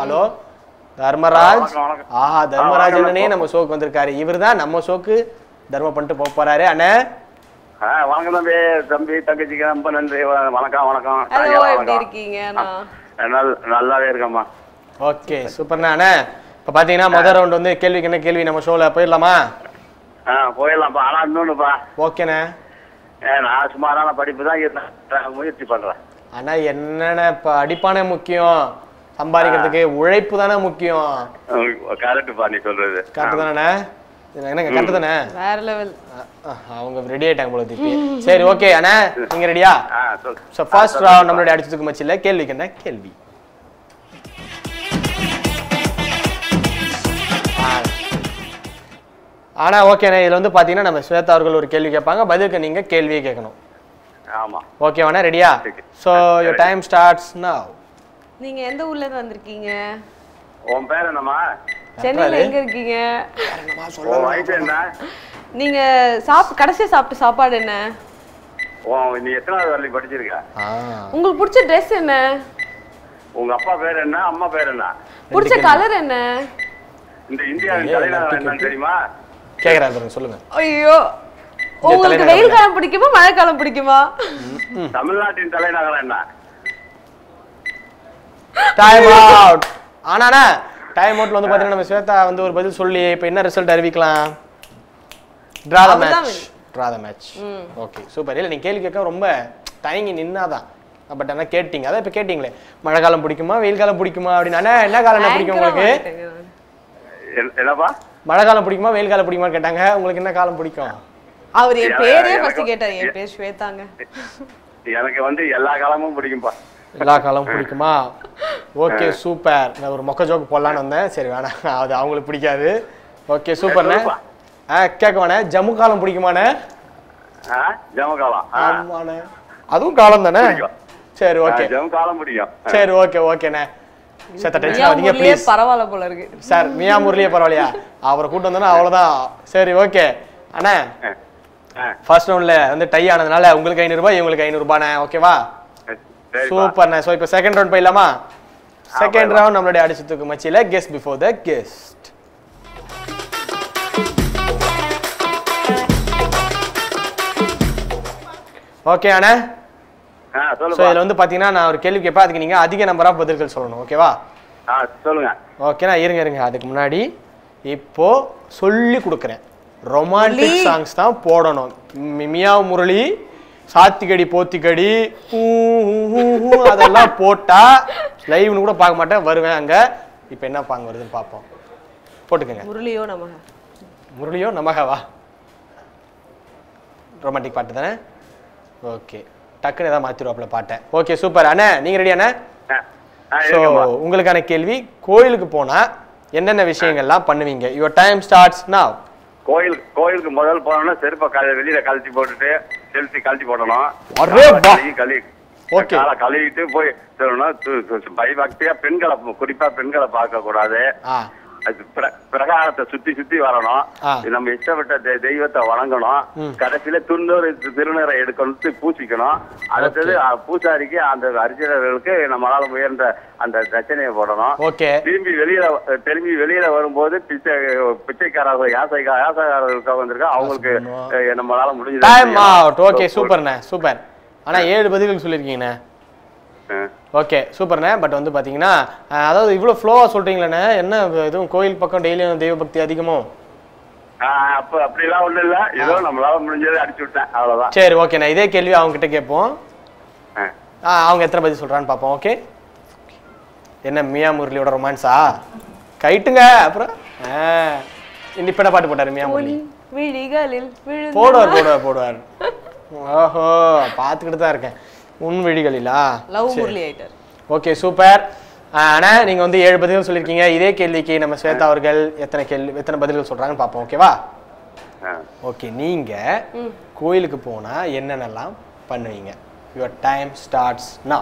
Hello Dharmaraj வணக்கம், வணக்கம். ஆஹா தர்மராஜ் வணக்கம், அண்ணனே நம்ம ஷோக்கு வந்திருக்காரு இவர்தான் நம்ம ஷோக்கு தர்மம் பண்ணிட்டு போக போறாரு அண்ணே ஆ வணக்கம் தம்பி தம்பி தங்கச்சிக்கு ரொம்ப நன்றி வ- வணக்கம் வணக்கம் ஹலோ சாயங்காலம் எப்படி வணக்கம். இருக்கீங்க நான் நல்- நல்லாவே இருக்கம்மா ஓகே சூப்பர்ண்ணா அண்ணே இப்போ பார்த்தீங்கன்னா முதல் ரவுண்ட் வந்து கேள்விக்கு என்ன கேள்வி நம்ம ஷோவில் போயிடலாமா ஆ போயிடலாம்ப்பா ஆனா இன்னொன்னுப்பா ஓகேண்ணே ஏ, நான் சுமாரான படிப்பு தான் இருந்தேன் முயற்சி பண்றேன் அண்ணா என்னண்ணே இப்போ அடிப்பானே முக்கியம் சம்பாதிக்கிறதுக்கு உழைப்பு தானே முக்கியம் கரெக்டுப்பா நீ சொல்றது கரெக்டு தானே என்னங்க கரெக்டு தானே வேற லெவல் அஹ், அஹ், அவங்க ரெடி ஆயிட்டாங்க போல திருப்பி சரி ஓகே அண்ணா நீங்க ரெடியா ஆ சொல் ஸோ ஃபர்ஸ்ட் ரவுண்ட் நம்மளுடைய அடிச்சதுக்கு மச்சில கேள்விக்கு என்ன கேள்வி ஆ. ஆனா ஓகேண்ணே இதுல வந்து பாத்தீங்கன்னா நம்ம ஸ்வேதா அவர்கள் ஒரு கேள்வி கேட்பாங்க பதிலுக்கு நீங்க கேள்வியே கேட்கணும் ஆமா ஓகேவாண்ணா ரெடியா சரி. So your time starts now நீங்க எந்த ஊர்ல இருந்து வந்திருக்கீங்க உன் பேர் என்னம்மா சென்னையில எங்க இருக்கீங்க உன் வயசு என்ன நீங்க சாப் கடைசியா சாப்பிட்ட சாப்பாடு என்ன உன் நீ எத்தனாவது வரலையும் படிச்சிருக்க ஆ உங்களுக்கு பிடிச்ச ட்ரெஸ் என்ன உங்க அப்பா பேர் என்ன அம்மா பேர் என்ன பிடிச்ச கலர் என்ன இந்த இந்தியாவின் தலைநகரம் என்னன்னு தெரியுமா கேக்குறாரு பாருங்க சொல்லுங்க ஐயோ உங்களுக்கு தலைநகரம் வெயில் காலம் பிடிக்குமா மழை காலம் பிடிக்குமா தமிழ்நாட்டின் தலைநகரம் என்ன டைம் அவுட் ஆனாண்ணா டைம் அவுட்ல வந்து பாத்தீங்கன்னா நம்ம ஸ்வேதா வந்து ஒரு பதில் சொல்லி இப்போ என்ன ரிசல்ட் அறிவிக்கலாம் ட்ரா த அவர்தான் match draw the match okay super இல்லை நீங்க கேள்வி கேட்க ரொம்ப தயங்கி நின்னாதான் பட் ஆனால் கேட்டீங்க அதான் இப்போ கேட்டீங்களே மழை காலம் பிடிக்குமா வெயில் காலம் பிடிக்குமா அப்படின்னு அண்ணா என்ன காலம் என்ன பிடிக்கும் உங்களுக்கு என்- என்னப்பா மழை காலம் பிடிக்குமா வெயில் காலம் பிடிக்குமான்னு கேட்டாங்க உங்களுக்கு என்ன காலம் பிடிக்கும் அவர் என் யா- பேரே எனக்கு- ஃபர்ஸ்ட் கேட்டார் என் பேர் ஸ்வேதாங்க எனக்கு வந்து எல்லா காலமும் பிடிக்கும்பா எல்லா காலமும் பிடிக்குமா ஓகே சூப்பர் நான் ஒரு மொக்க ஜோக்கு போடலான்னு வந்தேன் சரி வேணாம் அது அவங்களுக்கு பிடிக்காது ஓகே சூப்பர்ண்ணே சொல்லுப்பா. ஆ கேட்கவானே ஜம்மு காலம் பிடிக்குமாண்ணே ஆ ஜமகாலம் ஆ ஆமாண்ணே அதுவும் காலம் தானே பிடிக்கும். சரி ஓகே ஜம காலம் பிடிக்கும் சரி ஓகே ஓகேண்ணே சேத்த டென்ஷன் மியா ஆகாதீங்க ஊர்லயே ப்ளீஸ் பரவாயில்ல போல இருக்கு சார் மியா முரளியே பரவாயில்லையா அவரை கூட்டு வந்தோன்னா அவ்வளோதான் சரி ஓகே அண்ணே ஆ. ஆ, ஃபர்ஸ்ட் ரவுண்டில் வந்து டை ஆனதுனால உங்களுக்கு ஐநூறுரூபா இவங்களுக்கு ஐநூறுரூபாண்ணே ஓகேவா சரிப்பா. சூப்பர்ண்ணே ஸோ இப்போ செகண்ட் ரவுண்ட் போயிடலாமா செகண்ட் போயிடலாம். ரவுண்ட் நம்மளுடைய அடிச்சதுக்கு மச்சியில் guest before the guest okay அண்ணே ஆ ஸோ சொல்லுப்பா இதில் வந்து பார்த்தீங்கன்னா நான் ஒரு கேள்வி கேட்பேன் அதுக்கு நீங்கள் அதிக நம்பராக பதில்கள் சொல்லணும் ஓகேவா ஆ சொல்லுங்க ஓகேண்ணா இருங்க இருங்க அதுக்கு முன்னாடி இப்போ சொல்லி கொடுக்குறேன் ரொமான்டிக் முரளி. சாங்ஸ் தான் போடணும் மி- மியாவ் முரளி சாத்திகடி போத்திக்கடி ஊ, ஊ, ஊ, ஊ, அதெல்லாம் போட்டா லைவ்னு கூட பார்க்க மாட்டேன் வருவேன் அங்க இப்போ என்ன பாங்க வருதுன்னு பார்ப்போம் போட்டுக்கோங்க முரளியோ நமக முரளியோ நமகவா ரொமான்டிக் பாட்டு தானே ஓகே டக்குன்னு ஏதாவது மாற்றிடுவாப்புல பாட்டை ஓகே சூப்பர் அண்ணே நீங்கள் ரெடி அண்ணே ஆ, ஆ ஸோ இருக்குப்பா. உங்களுக்கான கேள்வி கோயிலுக்கு போனா என்னென்ன விஷயங்கள்லாம் பண்ணுவீங்க யுவர் டைம் ஸ்டார்ட்ஸ் now கோயில் கோயிலுக்கு முதல் போனோம்னா செருப்பை கழ வெளியில கழட்டி போட்டுட்டு செலுத்தி கழட்டி போடணும் அரே காலை வா. கழுவி கழுவி Okay. காலை கழுவிட்டு போய் சொல்லணும் து- து- பயபக்தியா பெண்களை குறிப்பா பெண்களை பார்க்க கூடாது ஆ அது பிர- பிரகாரத்தை சுத்தி சுத்தி வரணும் ஆ. இது நம்ம இஷ்டப்பட்ட தெ- தெய்வத்தை வணங்கணும் கடைசியில துண்ணூறு திருநீரை எடுக்கணும் பூசிக்கணும் அடுத்தது அ, பூசாரிக்கு அந்த அர்ச்சகர்களுக்கு நம்மளால முயன்ற அந்த தட்சணையை போடணும் ஓகே திரும்பி வெளியில வ- திரும்பி வெளியில வரும்போது பிச்சை பிச்சைக்காரர்கள் யாசைக்கா யாசைக்காரர்களுக்காக வந்திருக்கா அவங்களுக்கு அஹ், நம்மளால முடிஞ்சது டைம் அவுட் ஓகே சூப்பர்ண்ணே சூப்பர் ஆனா ஏழு பதில்கள் சொல்லியிருக்கீங்கண்ணே ஓகே சூப்பர்ண்ணே பட் வந்து பாத்தீங்கன்னா அஹ், அதாவது இவ்வளோ ஃப்ளோவாக சொல்றீங்களேண்ணே என்ன எதுவும் கோயில் பக்கம் டெய்லியும் தெய்வ பக்தி அதிகமோ அப்ப அப்படிலாம் ஒண்ணும் இல்ல ஏதோ நம்மளால முடிஞ்சதை அடிச்சு விட்டேன் அவ்வளவுதான் சரி ஓகேண்ணே இதே கேள்வி அவங்க கிட்ட கேட்போம் ஆ. ஆ அவங்க எத்தனை பதில் சொல்றான்னு பார்ப்போம் ஓகே என்ன மியா முரளியோட ரொமான்ஸா கைட்டுங்க அப்புறம் ஆ இந்த இப்ப என்ன பாட்டு போட்டாரு மியா முரளி உன் விழிகளில் விழுந்த போடுவார் போடுவார் போடுவார் ஓஹோ பார்த்துக்கிட்டு தான் இருக்கேன் உன் விழிகளிலா லவ் முரளி ஆயிட்டார் ஓகே சூப்பர் அண்ணா நீங்க வந்து ஏழு பதில்கள் சொல்லியிருக்கீங்க இதே கேள்விக்கு நம்ம ஸ்வேதா அவர்கள் எத்தனை கேள்வி எத்தனை பதில்கள் சொல்றாங்கன்னு பார்ப்போம் ஓகேவா ஆ. ஓகே நீங்க கோயிலுக்கு போனா என்னென்னலாம் பண்ணுவீங்க your time starts now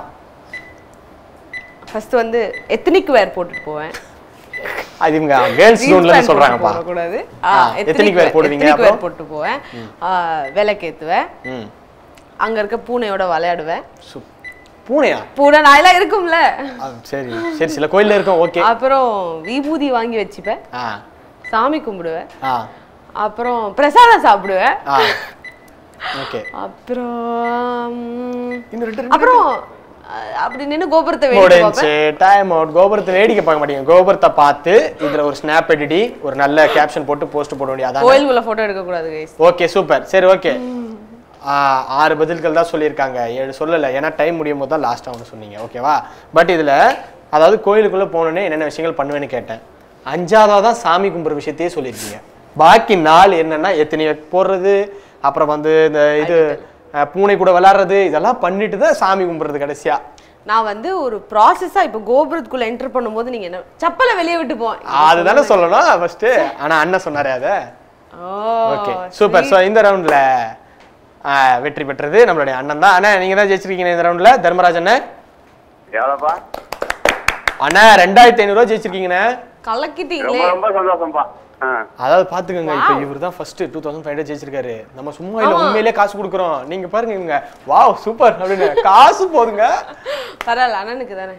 first வந்து எத்தனிக் வேர் போட்டுட்டு போவேன் அது இவங்க கேர்ள்ஸ் ஜோன்ல இருந்து சொல்றாங்கப்பா கூடாது ஆ, ethnic wear போடுவீங்க, வேர் அப்புறம்? போட்டு போவேன் ஆ, விளக்கேத்துவேன் ம் அங்க இருக்க பூனையோட விளையாடுவேன் சூப் பூனையா பூனை நாயெல்லாம் இருக்கும்ல ஆ, சரி சரி சில கோயில்ல இருக்கும் ஓகே அப்புறம் விபூதி வாங்கி வச்சுப்பேன் ஆ சாமி கும்பிடுவேன் ஆ அப்புறம் பிரசாதம் சாப்பிடுவேன் ஆ ஓகே அப்புறம் இன்னும் ரெண்டு ரெண்டு அப்புறம் அஹ், அப்படி நின்னு கோபுரத்தை வேடிக்கை முடிஞ்சு பார்ப்பேன் டைம் அவுட் கோபுரத்தை வேடிக்கை பார்க்க மாட்டீங்க கோபுரத்தை பார்த்து இதுல ஒரு ஸ்னாப் எடிட்டி ஒரு நல்ல கேப்ஷன் போட்டு போஸ்ட் போட வேண்டியது கோயிலுக்குள்ள போட்டோ எடுக்க கூடாது கைஸ் ஓகே சூப்பர் சரி ஓகே ஆறு பதில்கள் தான் சொல்லியிருக்காங்க ஏழு சொல்லலை ஏன்னா டைம் முடியும் போது தான் லாஸ்ட்டாக ஒன்று சொன்னீங்க ஓகேவா பட் இதில் அதாவது கோயிலுக்குள்ளே போனோன்னே என்னென்ன விஷயங்கள் பண்ணுவேன்னு கேட்டேன் அஞ்சாவதாக தான் சாமி கும்பிட்ற விஷயத்தையே சொல்லியிருக்கீங்க பாக்கி நாள் என்னென்னா எத்தனை போடுறது அப்புறம் வந்து இந்த இது அஹ், பூனை கூட விளாட்றது இதெல்லாம் பண்ணிட்டு தான் சாமி கும்பிட்றது கடைசியா நான் வந்து ஒரு ப்ராசஸா இப்போ கோபுரத்துக்குள்ள என்டர் பண்ணும்போது நீங்க என்ன செப்பலை வெளியே விட்டு போவேன் அதுதானே சொல்லணும் ஃபர்ஸ்ட் ஆனா அண்ணன் சொன்னாரே அதை ஓகே சூப்பர் ஸோ இந்த ரவுண்ட்ல வெற்றி பெற்றது நம்மளுடைய அண்ணன் தான் அண்ணா நீங்க தான் ஜெயிச்சிருக்கீங்க இந்த ரவுண்ட்ல தர்மராஜ் அண்ணன் எவ்வளோப்பா அண்ணா ரெண்டாயிரத்தி ஐநூறுரூவா ஜெயிச்சிருக்கீங்கண்ணே கலக்கிட்டீங்களே ரொம்ப ரொம்ப சந்தோஷம்ப்பா ஆ அதாவது பாத்துக்கோங்க இப்போ இவர் தான் ஃபர்ஸ்ட் டூ தௌசண்ட் ஃபைவ் ஜெயிச்சிருக்காரு நம்ம சும்மா இல்ல உண்மையிலேயே காசு கொடுக்குறோம் நீங்க பாருங்க இவங்க வாவ் சூப்பர் அப்படின்னு காசு போதுங்க பரவாயில்ல அண்ணனுக்கு தானே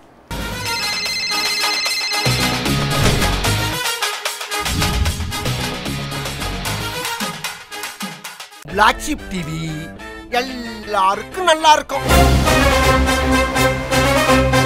பிளாக் ஷிப் டிவி எல்லாருக்கும் நல்லா இருக்கும்